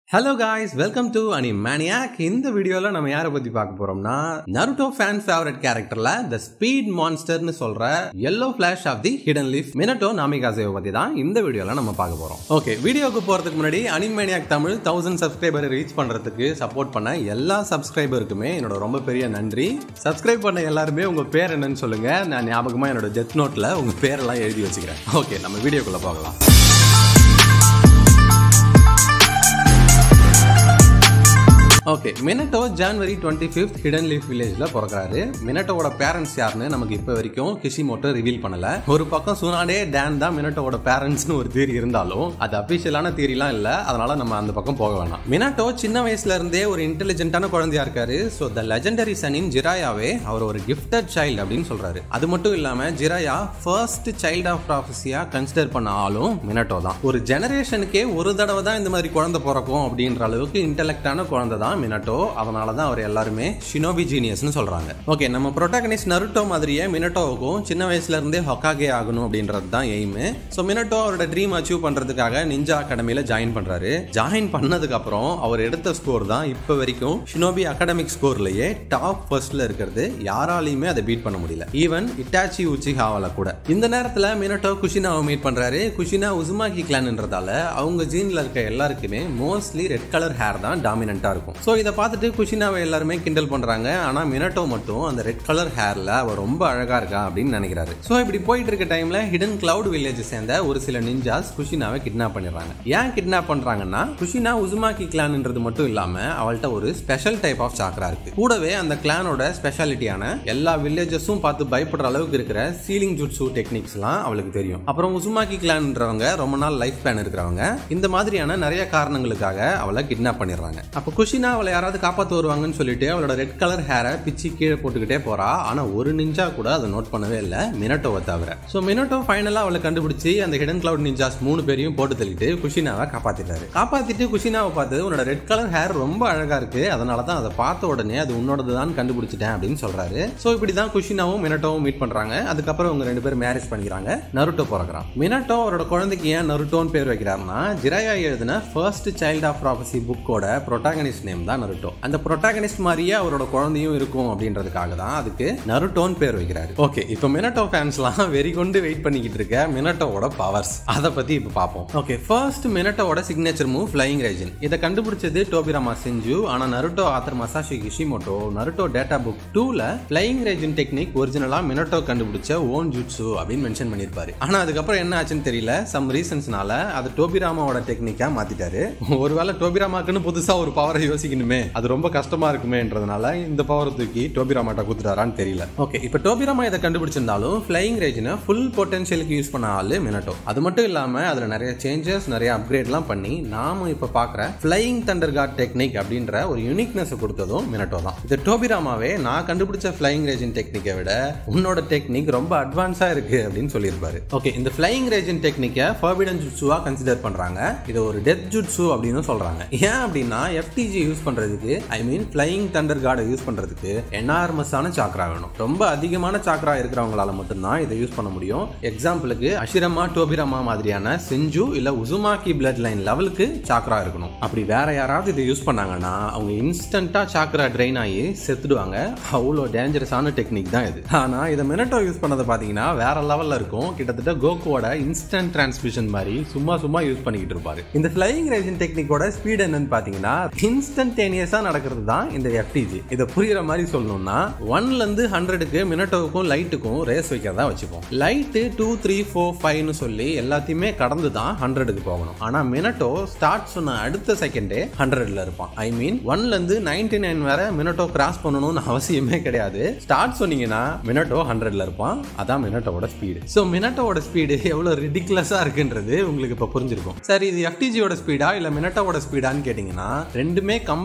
hello guys welcome to animaniac இந்த வீடியோல நம்ம யாரை பத்தி பார்க்க போறோம்னா நருட்டோ ஃபேன் ஃபேவரட் கேரக்டர்ல த ஸ்பீட் மான்ஸ்டர்னு சொல்ற yellow flash of the hidden leaf Minato நாமிகாசேவை பத்தி தான் இந்த வீடியோல நம்ம பார்க்க போறோம் ஓகே வீடியோக்கு போறதுக்கு முன்னாடி animaniac Tamil thousand subscriber reach பண்றதுக்கு சப்போர்ட் பண்ண எல்லா சப்ஸ்கிரைபருக்குமே என்னோட ரொம்ப பெரிய நன்றி சப்ஸ்கிரைப் பண்ண எல்லாருமே உங்க பேர் என்னன்னு சொல்லுங்க நான் ஞாபகமா என்னோட டெத் நோட்ல உங்க பேரெல்லாம் எழுதி வச்சுக்கிறேன் ஓகே நம்ம வீடியோக்குள்ள போகலாம் okay Minato January twenty fifth hidden leaf வில்லேஜ்ல பிறக்கிறாரு மினட்டோட பேரண்ட்ஸ் யாருன்னு நமக்கு இப்போ வரைக்கும் கிஷிமோட்டோ ரிவீல் பண்ணல ஒரு பக்கம் சுனாடே டேன் தான் மினட்டோட பேரண்ட்ஸ்னு ஒரு தியரி இருந்தாலும் அது அபிஷியலான தியரிலாம் இல்ல அதனால நம்ம அந்த பக்கம் போக வேணாம் மினட்டோ சின்ன வயசுல இருந்தே ஒரு இன்டெலிஜென்ட்டான குழந்தையா இருக்காரு ஸோ த லெஜெண்டரி சனின் ஜிராயாவே அவர் ஒரு கிஃப்டட் சைல்டு அப்படின்னு சொல்றாரு அது மட்டும் இல்லாம ஜிராயா ஃபர்ஸ்ட் சைல்ட் ஆஃப் ப்ராஃபஸியா கன்சிடர் பண்ண ஆளும் மினட்டோ தான் ஒரு ஜெனரேஷனுக்கே ஒரு தடவை தான் இந்த மாதிரி குழந்தை பிறக்கும் அப்படின்ற அளவுக்கு இன்டெலக்டான குழந்தை தான் மினட்டோ அதனால தான் அவர் எல்லாருமே ஷினோபி ஜீனியஸ்னு சொல்றாங்க ஓகே நம்ம ப்ரொட்டாகனிஸ்ட் நருட்டோ மாதிரியே மினட்டோவுக்கும் சின்ன வயசுல இருந்தே ஹொக்காகே ஆகணும் அப்படின்றது தான் எய்ம் ஸோ மினட்டோ அவரோட ட்ரீம் அச்சீவ் பண்றதுக்காக நிஞ்சா அகாடமியில ஜாயின் பண்றாரு ஜாயின் பண்ணதுக்கு அப்புறம் அவர் எடுத்த ஸ்கோர் தான் இப்போ வரைக்கும் ஷினோபி அகாடமிக் ஸ்கோர்லயே டாப் ஃபர்ஸ்ட்ல இருக்கிறது யாராலையுமே அதை பீட் பண்ண முடியல ஈவன் இட்டாச்சி உச்சிஹாவால கூட இந்த நேரத்துல மினட்டோ குஷினாவை மீட் பண்றாரு குஷினா உசுமாக்கி கிளான்ன்றதால அவங்க ஜீன்ல இருக்க எல்லாருக்குமே மோஸ்ட்லி ரெட் கலர் ஹேர் தான் டாமினண்டா இருக்கும் ஸோ இதை பார்த்துட்டு குஷினாவை எல்லாருமே கிண்டல் பண்றாங்க ஆனா மினட்டோ மட்டும் அந்த ரெட் கலர் ஹேர்ல அவர் ரொம்ப அழகா இருக்கா அப்படின்னு நினைக்கிறாரு ஸோ இப்படி போயிட்டு இருக்க டைம்ல ஹிடன் கிளவுட் வில்லேஜ் சேர்ந்த ஒரு சில நிஞ்சாஸ் குஷினாவை கிட்னாப் பண்ணிடுறாங்க ஏன் கிட்னாப் பண்றாங்கன்னா குஷினா உசுமாக்கி கிளான்ன்றது மட்டும் இல்லாம அவள்கிட்ட ஒரு ஸ்பெஷல் டைப் ஆஃப் சாக்ரா இருக்கு கூடவே அந்த கிளானோட ஸ்பெஷாலிட்டியான எல்லா வில்லேஜஸும் பார்த்து பயப்படுற அளவுக்கு இருக்கிற சீலிங் ஜுட்ஸு டெக்னிக்ஸ்லாம் அவளுக்கு தெரியும் அப்புறம் உசுமாக்கி கிளான்ன்றவங்க ரொம்ப நாள் லைஃப் பிளான் இருக்கிறவங்க இந்த மாதிரியான நிறைய காரணங்களுக்காக அவளை கிட்னாப் பண்ணிடுறாங்க அப்போ குஷினா அவளை யாராவது காப்பாற்ற வருவாங்கன்னு சொல்லிட்டு அவளோட ரெட் கலர் ஹேரை பிச்சு கீழே போட்டுக்கிட்டே போறா ஆனா ஒரு நிஞ்சா கூட அதை நோட் பண்ணவே இல்லை மினட்டோவை தவிர ஸோ மினட்டோ ஃபைனலா அவளை கண்டுபிடிச்சு அந்த ஹிடன் கிளவுட் நிஞ்சாஸ் மூணு பேரையும் போட்டு தள்ளிட்டு குஷினாவை காப்பாத்திட்டாரு காப்பாத்திட்டு குஷினாவை பார்த்து உன்னோட ரெட் கலர் ஹேர் ரொம்ப அழகா இருக்கு அதனால தான் அதை பார்த்த உடனே அது உன்னோடது தான் கண்டுபிடிச்சிட்டேன் அப்படின்னு சொல்றாரு ஸோ இப்படி தான் குஷினாவும் மினட்டோவும் மீட் பண்றாங்க அதுக்கப்புறம் அவங்க ரெண்டு பேரும் மேரேஜ் பண்ணிக்கிறாங்க நருட்டோ பிறக்கிறான் மினட்டோ அவரோட குழந்தைக்கு ஏன் நருட்டோன்னு பேர் வைக்கிறாருன்னா ஜிராயா எழுதின ஃபர்ஸ்ட் சைல்ட் ஆஃப் ப்ராபசி புக்கோட ப்ரொட்டாகனிஸ்ட் நேம் தான் நருட்டோ அந்த ப்ரொட்டாகனிஸ்ட் மாதிரியே அவரோட குழந்தையும் இருக்கும் அப்படின்றதுக்காக தான் அதுக்கு நருட்டோன்னு பேர் வைக்கிறாரு ஓகே இப்போ மினட்டோ ஃபேன்ஸ்லாம் வெறி கொண்டு வெயிட் பண்ணிக்கிட்டு இருக்க மினட்டோவோட பவர்ஸ் அதை பத்தி இப்போ பார்ப்போம் ஓகே ஃபர்ஸ்ட் மினட்டோவோட சிக்னேச்சர் மூவ் ஃப்ளைங் ரேஜன் இதை கண்டுபிடிச்சது டோபிராமா செஞ்சு ஆனா Naruto author Masashi Kishimoto Naruto data book டூல ஃப்ளைங் ரேஜன் டெக்னிக் ஒரிஜினலா மினட்டோ கண்டுபிடிச்ச ஓன் ஜுட்ஸு அப்படின்னு மென்ஷன் பண்ணியிருப்பாரு ஆனா அதுக்கப்புறம் என்ன ஆச்சுன்னு தெரியல சம் ரீசன்ஸ்னால அது டோபிராமாவோட டெக்னிக்கா மாத்திட்டாரு ஒருவேளை டோபிராமாக்குன்னு புதுசா ஒரு பவரை யோசிக்கணுமே அது ரொம்ப கஷ்டமா இருக்குமேன்றதுனால இந்த பவரை தூக்கி டோபிராமாட்ட குத்துறாரான்னு தெரியல ஓகே இப்போ டோபிராமா இதை கண்டுபிடிச்சிருந்தாலும் ஃபிளைங் ரேஜினை ஃபுல் பொட்டன்ஷியலுக்கு யூஸ் பண்ண ஆளு மினட்டோ அது மட்டும் இல்லாம அதுல நிறைய சேஞ்சஸ் நிறைய அப்கிரேட்லாம் பண்ணி நாம இப்போ பார்க்குற ஃபிளைங் தண்டர் கார்ட் டெக்னிக் அப்படின்ற ஒரு யூனிக்னஸ் கொடுத்ததும் மினட்டோ தான் இது டோபிராமாவே நான் கண்டுபிடிச்ச ஃபிளைங் ரேஜின் டெக்னிக்கை விட உன்னோட டெக்னிக் ரொம்ப அட்வான்ஸா இருக்கு அப்படின்னு சொல்லியிருப்பாரு ஓகே இந்த ஃபிளைங் ரேஜின் டெக்னிக்கை ஃபர்பிடன் ஜுட்ஸுவா கன்சிடர் பண்றாங்க இது ஒரு டெத் ஜுட்ஸு அப்படின்னு சொல்றாங்க ஏன் அப்படின்னா எஃப்டிஜி யூஸ் பண்றதுக்கு ஐ மீன் ஃபிளைங் தண்டர் கார்டை யூஸ் பண்றதுக்கு எனார்மஸான சாக்ரா வேணும் ரொம்ப அதிகமான சாக்ரா இருக்கிறவங்களால மட்டும்தான் இதை யூஸ் பண்ண முடியும் எக்ஸாம்பிளுக்கு அஷிரமா டோபிரமா மாதிரியான செஞ்சு இல்ல உசுமாக்கி பிளட் லைன் லெவலுக்கு சாக்ரா இருக்கணும் அப்படி வேற யாராவது இதை யூஸ் பண்ணாங்கன்னா அவங்க இன்ஸ்டன்டா சாக்ரா ட்ரெயின் ஆகி செத்துடுவாங்க அவ்வளோ டேஞ்சரஸான டெக்னிக் தான் இது ஆனா இதை மினட்டோ யூஸ் பண்ணதை பாத்தீங்கன்னா வேற லெவல்ல இருக்கும் கிட்டத்தட்ட கோகுவோட இன்ஸ்டன்ட் டிரான்ஸ்மிஷன் மாதிரி சும்மா சும்மா யூஸ் பண்ணிக்கிட்டு இருப்பாரு இந்த ஃபிளைங் ரேஜன் டெக்னிக்கோட ஸ்பீட் என்னன்னு பாத்தீங்கன்னா இன்ஸ்டன்டேனியஸா நடக்கிறது தான் இந்த எஃப்டிஜி இதை புரியுற மாதிரி சொல்லணும்னா ஒன்ல இருந்து ஹண்ட்ரடுக்கு மினட்டோவுக்கும் லைட்டுக்கும் ரேஸ் வைக்கிறதா வச்சுப்போம் லைட்டு டூ த்ரீ ஃபோர் ஃபைவ்னு சொல்லி எல்லாத்தையுமே கடந்து தான் ஹண்ட்ரடுக்கு போகணும் ஆனா மினட்டோ ஸ்டார்ட் சொன்ன அடுத்த செகண்டே ஹண்ட்ரட்ல இருப்பான் ஐ மீன் ஒன்ல இருந்து நைன்டி நைன் வரை மினட்டோ கிராஸ் பண்ணணும்னு அவசியமே கிடையாது ஸ்டார்ட் சொன்னீங்கன்னா மினட்டோ ஹண்ட்ரட்ல இருப்பான் அதான் மினட்டோட ஸ்பீடு ஸோ மினட்டோட ஸ்பீடு எவ்வளவு ரிடிகுலஸா இருக்குன்றது உங்களுக்கு இப்போ புரிஞ்சிருக்கும் சரி இது எஃப்டிஜியோட ஸ்பீடா இல்ல மினட்டோட ஸ்பீடான்னு கேட்டீங்கன்னா ரெண்டுமே கம்பைன்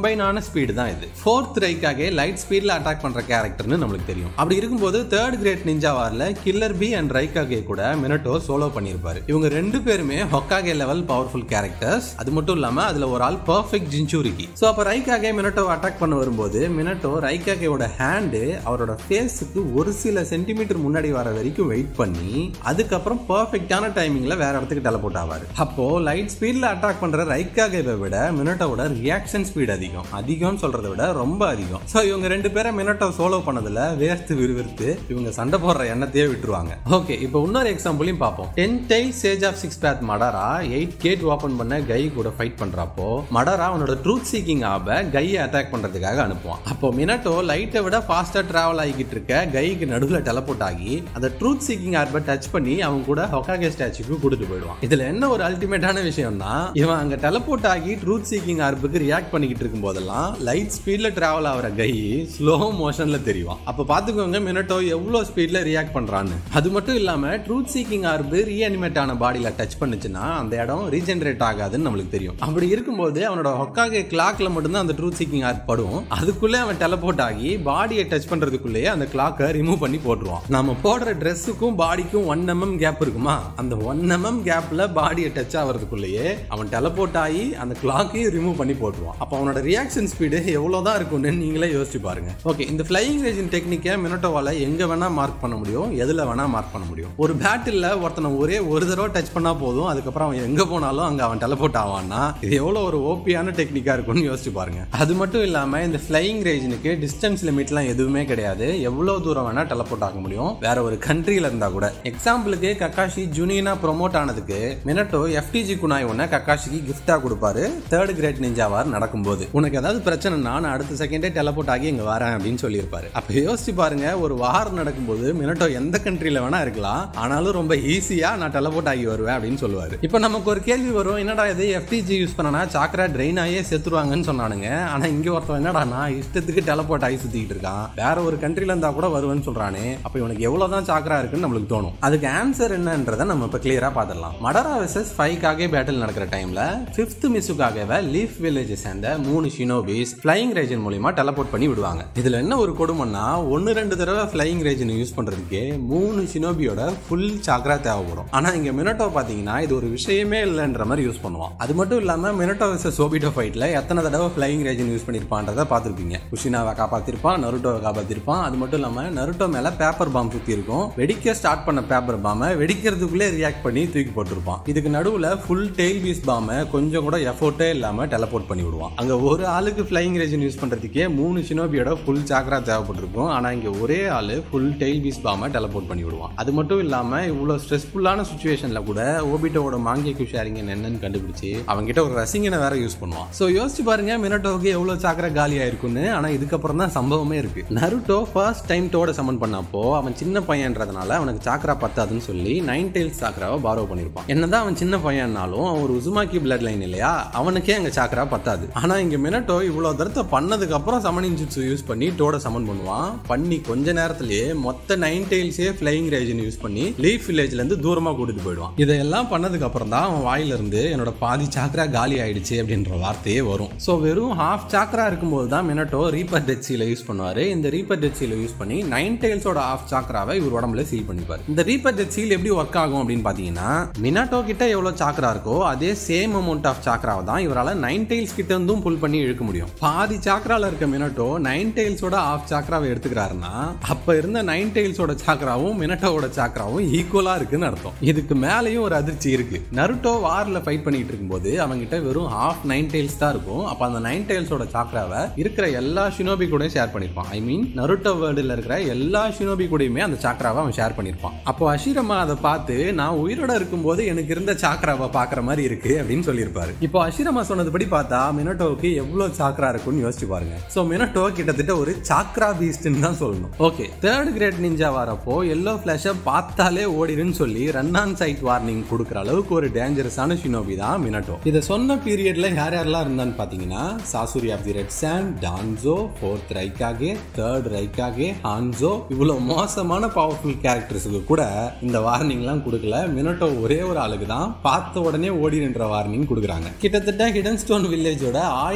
கம்பைனான ஸ்பீடு தான் இது ஃபோர்த் ரைக்காக லைட் ஸ்பீட்ல அட்டாக் பண்ற கேரக்டர்னு நம்மளுக்கு தெரியும் அப்படி இருக்கும்போது தேர்ட் கிரேட் நிஞ்சா வார்ல கில்லர் பி அண்ட் ரைக்காகே கூட மினட்டோ சோலோ பண்ணியிருப்பாரு இவங்க ரெண்டு பேருமே ஹொக்காகே லெவல் பவர்ஃபுல் கேரக்டர்ஸ் அது மட்டும் இல்லாம அதுல ஒரு ஆள் பர்ஃபெக்ட் ஜின்சூரிக்கி ஸோ அப்போ ரைக்காகே மினட்டோ அட்டாக் பண்ண வரும்போது மினட்டோ ரைக்காகேவோட ஹேண்டு அவரோட ஃபேஸுக்கு ஒரு சில சென்டிமீட்டர் முன்னாடி வர வரைக்கும் வெயிட் பண்ணி அதுக்கப்புறம் பர்ஃபெக்டான டைமிங்ல வேற இடத்துக்கு டெலபோர்ட் ஆவார் அப்போ லைட் ஸ்பீட்ல அட்டாக் பண்ற ரைக்காகேவை விட மினட்டோட ரியாக்ஷன் ஸ்பீட் அதிகம் அதிகம்னு சொல்றதை விட ரொம்ப அதிகம் ஸோ இவங்க ரெண்டு பேரை மினட்டோ சோலோ பண்ணதுல வேர்த்து விறுவிறுத்து இவங்க சண்டை போடுற எண்ணத்தையே விட்டுருவாங்க ஓகே இப்போ இன்னொரு எக்ஸாம்பிளையும் பார்ப்போம் ten tail sage of six path Madara eight gate open பண்ண கை கூட ஃபைட் பண்றப்போ மடாரா அவனோட ட்ரூத் சீக்கிங் ஆப கையை அட்டாக் பண்றதுக்காக அனுப்புவான் அப்போ மினட்டோ லைட்டை விட ஃபாஸ்டா டிராவல் ஆகிக்கிட்டு இருக்க கைக்கு நடுவில் டெலபோர்ட் ஆகி அந்த ட்ரூத் சீக்கிங் ஆர்பை டச் பண்ணி அவன் கூட ஹொக்காகே ஸ்டாச்சுக்கு கொடுத்து போயிடுவான் இதுல என்ன ஒரு அல்டிமேட்டான விஷயம்னா இவன் அங்க டெலபோர்ட் ஆகி ட்ரூத் சீக்கிங் ஆர்புக்கு ரியாக்ட் பண்ணிக்கிட்டு இருக்கும் போதெல்லாம் லைட் ஸ்பீட்ல டிராவல் ஆகிற கை ஸ்லோ மோஷன்ல தெரியும் அப்ப பாத்துக்கோங்க மினட்டோ எவ்வளவு ஸ்பீட்ல ரியாக்ட் பண்றான்னு அது மட்டும் இல்லாம ட்ரூத் சீக்கிங் ஆர்பு ரீஅனிமேட் ஆன பாடியில டச் பண்ணுச்சுன்னா அந்த இடம் ரீஜெனரேட் ஆகாதுன்னு நம்மளுக்கு தெரியும் அப்படி இருக்கும்போது அவனோட ஹொக்காகே கிளாக்ல மட்டும்தான் அந்த ட்ரூத் சீக்கிங் ஆர்ப் படும் அதுக்குள்ளே அவன் டெலபோர்ட் ஆகி பாடியை டச் பண்றதுக்குள்ளேயே அந்த கிளாக்கை ரிமூவ் பண்ணி போட்டுருவான் நம்ம போடுற ட்ரெஸ்ஸுக்கும் பாடிக்கும் ஒன் எம்எம் கேப் இருக்குமா அந்த ஒன் எம்எம் கேப்ல பாடியை டச் ஆகிறதுக்குள்ளேயே அவன் டெலபோர்ட் ஆகி அந்த கிளாக்கையும் ரிமூவ் பண்ணி போட்டுருவான் அப்போ அவனோட ரியாக்ஷன் ஸ்பீடு எவ்வளோதான் இருக்கும்னு நீங்களே யோசிச்சு பாருங்க ஓகே இந்த ஃப்ளையிங் ரேஜின் டெக்னிக்கை மினட்டோவால எங்க வேணா மார்க் பண்ண முடியும் எதுல வேணா மார்க் பண்ண முடியும் ஒரு பேட்டில் ஒருத்தனை ஒரே ஒரு தடவை டச் பண்ணா போதும் அதுக்கப்புறம் அவன் எங்க போனாலும் அங்க அவன் டெலபோர்ட் ஆவான்னா இது எவ்வளவு ஒரு ஓபியான டெக்னிக்கா இருக்கும்னு யோசிச்சு பாருங்க அது மட்டும் இல்லாம இந்த ஃப்ளையிங் ரேஜனுக்கு டிஸ்டன்ஸ் லிமிட்லாம் எதுவுமே கிடையாது எவ்வளவு தூரம் வேணா டெலபோர்ட் ஆக முடியும் வேற ஒரு கண்ட்ரியில இருந்தா கூட எக்ஸாம்பிளுக்கு கக்காஷி ஜுனியனா ப்ரொமோட் ஆனதுக்கு மினட்டோ எஃப்டிஜி குனாய் ஒன்ன கக்காஷிக்கு கிஃப்டா கொடுப்பாரு தேர்ட் கிரேட் நிஞ்சாவார் நடக்கும்போது உனக்கு ஏதாவது பிரச்சனைனா நான் அடுத்த செகண்டே டெலபோர்ட் ஆகி இங்க வரேன் அப்படின்னு சொல்லியிருப்பாரு அப்ப யோசிச்சு பாருங்க ஒரு வார் நடக்கும்போது மினட்டோ எந்த கண்ட்ரியில வேணா இருக்கலாம் ஆனாலும் ரொம்ப ஈஸியா நான் டெலபோர்ட் ஆகி வருவேன் அப்படின்னு சொல்லுவாரு இப்போ நமக்கு ஒரு கேள்வி வரும் என்னடா இது எஃப்டிஜி யூஸ் பண்ணனா சாக்ரா ட்ரெயின் ஆகியே செத்துருவாங்கன்னு சொன்னானுங்க ஆனா இங்க ஒருத்தன் என்னடானா இஷ்டத்துக்கு டெலபோர்ட் ஆகி சுத்திக்கிட்டு இருக்கான் வேற ஒரு கண்ட்ரில இருந்தா கூட வருவேன்னு சொல்றானே அப்ப இவனுக்கு எவ்வளவுதான் சாக்ரா இருக்குன்னு நம்மளுக்கு தோணும் அதுக்கு ஆன்சர் என்னன்றதை நம்ம இப்ப கிளியரா பார்த்துடலாம் மடரா வெர்சஸ் ஃபைவ்காக பேட்டில் நடக்கிற டைம்ல ஃபிஃப்த் மிஸ்ஸுக்காகவே லீஃப் வில்லேஜ் சேர்ந்த மூணு ஷினோபிஸ் ஃபிளைங் ரேஜன் மூலியமா டெலபோர்ட் பண்ணி விடுவாங்க இதுல என்ன ஒரு கொடுமைன்னா ஒன்னு ரெண்டு தடவை ஃபிளைங் ரேஜன் யூஸ் பண்றதுக்கே மூணு ஷினோபியோட ஃபுல் சாக்ரா தேவைப்படும் ஆனா இங்க மினட்டோ பாத்தீங்கன்னா இது ஒரு விஷயமே இல்லைன்ற மாதிரி யூஸ் பண்ணுவான் அது மட்டும் இல்லாம மினட்டோ வெர்சஸ் சோபிட்டோ ஃபைட்ல எத்தனை தடவை ஃபிளைங் ரேஜன் யூஸ் பண்ணிருப்பான்றத பார்த்துருப்பீங்க குஷினாவை காப்பாத்திருப்பான் நருட்டோவை காப்பாத்திருப்பான் அது மட்டும் இல்லாம நருட்டோ மேல பேப்பர் பாம் சுத்தி இருக்கும் வெடிக்க ஸ்டார்ட் பண்ண பேப்பர் பாமை வெடிக்கிறதுக்குள்ளே ரியாக்ட் பண்ணி தூக்கி போட்டிருப்பான் இதுக்கு நடுவுல ஃபுல் டெய்ல் பீஸ் பாமை கொஞ்சம் கூட எஃபோர்ட்டே இல்லாம டெலபோர்ட் பண்ணி விடுவான் அங்க ஒரு ஆளுக்கு ஃபிளைங் ரேஜன் யூஸ் பண்றதுக்கே மூணு ஷினோபியோட ஃபுல் சாக்ரா தேவைப்பட்டிருக்கும் ஆனா இங்க ஒரே ஆளு ஃபுல் டெய்ல் பீஸ் பாமை டெலபோர்ட் பண்ணி விடுவான் அது மட்டும் இல்லாம இவ்வளவு ஸ்ட்ரெஸ்ஃபுல்லான சுச்சுவேஷன்ல கூட ஓபிட்டோட மாங்கிக்கு ஷேரிங் என்னன்னு கண்டுபிடிச்சு அவங்க கிட்ட ஒரு ரசிங்கனை வேற யூஸ் பண்ணுவான் சோ யோசிச்சு பாருங்க மினட்டோவுக்கு எவ்வளவு சாக்கரை காலி ஆயிருக்குன்னு ஆனா இதுக்கப்புறம் தான் சம்பவமே இருக்கு Naruto first time toad summon பண்ணப்போ அவன் சின்ன பையன்றதுனால அவனுக்கு சாக்கரா பத்தாதுன்னு சொல்லி நைன் டெயில்ஸ் சாக்கராவை பாரோ பண்ணிருப்பான் என்னதான் அவன் சின்ன பையன்னாலும் அவன் ஒரு உசுமாக்கி பிளட் லைன் இல்லையா அவனுக்கே அங்க சாக்கரா பத்தாது ஆனா இங்க மினட்டோ இவ்வளவு தரத்தை பண்ணதுக்கு அப்புறம் சமனிங் ஜுட்ஸு யூஸ் பண்ணி டோட சமன் பண்ணுவான் பண்ணி கொஞ்ச நேரத்திலேயே மொத்த நைன் டெயில்ஸே ஃபிளைங் ரேஜன் யூஸ் பண்ணி லீஃப் வில்லேஜ்ல இருந்து தூரமா கூட்டிட்டு போயிடுவான் இதெல்லாம் பண்ணதுக்கு அப்புறம் தான் அவன் வாயில இருந்து என்னோட பாதி சாக்கரா காலி ஆயிடுச்சு அப்படின்ற வார்த்தையே வரும் ஸோ வெறும் ஹாஃப் சாக்கரா இருக்கும்போது தான் Minato reaper death seal use பண்ணுவாரு இந்த ரீப்பர் டெட் சீல யூஸ் பண்ணி நைன் டெயில்ஸோட ஹாஃப் சாக்கராவை இவர் உடம்புல சீல் பண்ணிப்பாரு இந்த ரீப்பர் டெட் சீல் எப்படி ஒர்க் ஆகும் அப்படின்னு பாத்தீங்கன்னா மினாட்டோ கிட்ட எவ்வளவு சாக்கரா இருக்கோ அதே சேம் அமௌண்ட் ஆஃப் சாக்கராவை தான் இவரால நைன் டெயில்ஸ் கிட்ட இருந்தும் புல் பண்ணி இழுக்க முடியும் பாதி சாக்கரால இருக்க மினட்டோ நைன் டெயில்ஸோட ஆஃப் சாக்கராவை எடுத்துக்கிறாருன்னா அப்ப இருந்த நைன் டெயில்ஸோட சாக்கராவும் மினட்டோவோட சாக்கராவும் ஈக்குவலா இருக்குன்னு அர்த்தம் இதுக்கு மேலேயும் ஒரு அதிர்ச்சி இருக்கு நருட்டோ வார்ல ஃபைட் பண்ணிட்டு இருக்கும்போது அவங்கிட்ட வெறும் ஹாஃப் நைன் டெயில்ஸ் தான் இருக்கும் அப்ப அந்த நைன் டெயில்ஸோட சாக்கராவை இருக்கிற எல்லா ஷினோபி கூட ஷேர் பண்ணிருப்பான் ஐ மீன் நருட்டோ வேர்ல்டுல இருக்கிற எல்லா ஷினோபி கூடயுமே அந்த சாக்கராவை அவன் ஷேர் பண்ணிருப்பான் அப்போ அஷிரமா அதை பார்த்து நான் உயிரோட இருக்கும்போது எனக்கு இருந்த சாக்கராவை பாக்குற மாதிரி இருக்கு அப்படின்னு சொல்லியிருப்பாரு இப்போ அஷிரமா சொன்னதுபடி பார்த்தா மினட்டோவுக்கு எவ்வளவு சாக்கரா இருக்கும்னு யோசிச்சு பாருங்க சோ மினட்டோ கிட்டத்தட்ட ஒரு சாக்ரா பீஸ்ட்னு தான் சொல்லணும் ஓகே தேர்ட் கிரேட் நிஞ்சா வரப்போ எல்லோ ஃபிளாஷை பார்த்தாலே ஓடிடுன்னு சொல்லி ரன் ஆன் சைட் வார்னிங் கொடுக்குற அளவுக்கு ஒரு டேஞ்சரஸான ஷினோபி தான் மினட்டோ இதை சொன்ன பீரியட்ல யார் யாரெல்லாம் இருந்தான்னு பாத்தீங்கன்னா Sasori of the red sand Danzo fourth Raikage third Raikage Hanzo இவ்வளவு மோசமான பவர்ஃபுல் கேரக்டர்ஸுக்கு கூட இந்த வார்னிங்லாம் கொடுக்கல மினட்டோ ஒரே ஒரு ஆளுக்கு தான் பார்த்த உடனே ஓடிடுன்ற வார்னிங் கொடுக்குறாங்க கிட்டத்தட்ட ஹிடன் ஸ்டோன் வில்லேஜோட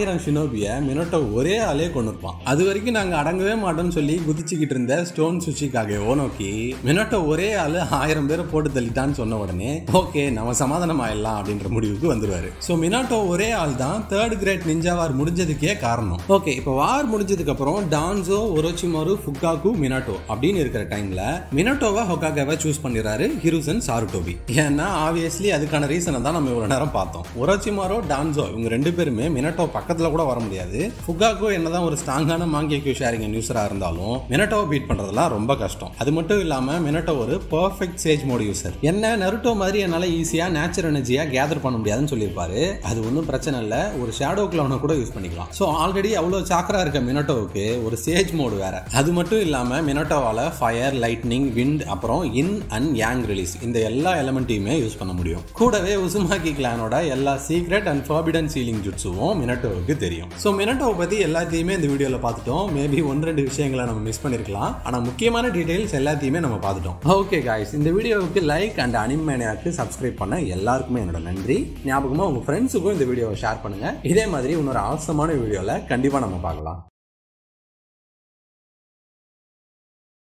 ஆயிரம் ஷினோபிய மினோட்டோ ஒரே ஆளே கொண்டு இருப்பான் அது வரைக்கும் நாங்க அடங்கவே மாட்டோம்னு சொல்லி குதிச்சுக்கிட்டு இருந்த ஸ்டோன் சுஷிக்காக ஓனோக்கி மினோட்டோ ஒரே ஆளு ஆயிரம் பேரை போட்டு தள்ளிட்டான்னு சொன்ன உடனே ஓகே நம்ம சமாதானம் ஆயிடலாம் அப்படின்ற முடிவுக்கு வந்துருவாரு ஸோ மினாட்டோ ஒரே ஆள் தான் தேர்ட் கிரேட் நிஞ்சா வார் முடிஞ்சதுக்கே காரணம் ஓகே இப்போ வார் முடிஞ்சதுக்கு அப்புறம் டான்சோ ஒரோச்சிமாரு ஃபுக்காக்கு மினாட்டோ அப்படின்னு இருக்கிற டைம்ல மினாட்டோவா ஹொக்காகாவை சூஸ் பண்ணிடுறாரு ஹிருசன் சாருட்டோபி ஏன்னா ஆப்வியஸ்லி அதுக்கான ரீசனை தான் நம்ம இவ்வளவு நேரம் பார்த்தோம் ஒரோச்சிமாரோ டான்சோ இவங்க ரெண்டு பேருமே மினாட்டோ பக்கத்துல கூட வர முடியாது ஃபுகாக்கோ என்னதான் ஒரு ஸ்ட்ராங்கான மாங்கியோ ஷேரிங் யூஸரா இருந்தாலும் மினட்டோவை பீட் பண்றதெல்லாம் ரொம்ப கஷ்டம் அது மட்டும் இல்லாம மினட்டோ ஒரு பர்ஃபெக்ட் சேஜ் மோட் யூசர் என்ன நருட்டோ மாதிரி என்னால ஈஸியா நேச்சுரல் எனர்ஜியா கேதர் பண்ண முடியாதுன்னு சொல்லியிருப்பாரு அது ஒன்றும் பிரச்சனை இல்லை ஒரு ஷேடோ கிளவுனை கூட யூஸ் பண்ணிக்கலாம் ஸோ ஆல்ரெடி அவ்வளோ சாக்கரா இருக்க மினட்டோவுக்கு ஒரு சேஜ் மோடு வேற அது மட்டும் இல்லாம மினட்டோவால ஃபயர் லைட்னிங் விண்ட் அப்புறம் இன் அண்ட் யாங் ரிலீஸ் இந்த எல்லா எலமெண்ட்டையுமே யூஸ் பண்ண முடியும் கூடவே உசுமாக்கி கிளானோட எல்லா சீக்ரெட் அண்ட் ஃபார்பிடன் சீலிங் ஜுட்ஸுவும் மினட்டோவுக்கு தெரியும் ஸோ மினட்டோவை பத்தி எல்லாத்தையுமே இந்த வீடியோல பார்த்துட்டோம் மேபி ஒன்று ரெண்டு விஷயங்களை நம்ம மிஸ் பண்ணிருக்கலாம் ஆனா முக்கியமான டீடைல்ஸ் எல்லாத்தையுமே நம்ம பார்த்துட்டோம் ஓகே காய்ஸ் இந்த வீடியோவுக்கு லைக் அண்ட் அனிமேனியாக்கு சப்ஸ்கிரைப் பண்ண எல்லாருக்குமே என்னோட நன்றி ஞாபகமா உங்க ஃப்ரெண்ட்ஸுக்கும் இந்த வீடியோவை ஷேர் பண்ணுங்க இதே மாதிரி இன்னொரு அவசரமான வீடியோல கண்டிப்பா நம்ம பார்க்கலாம்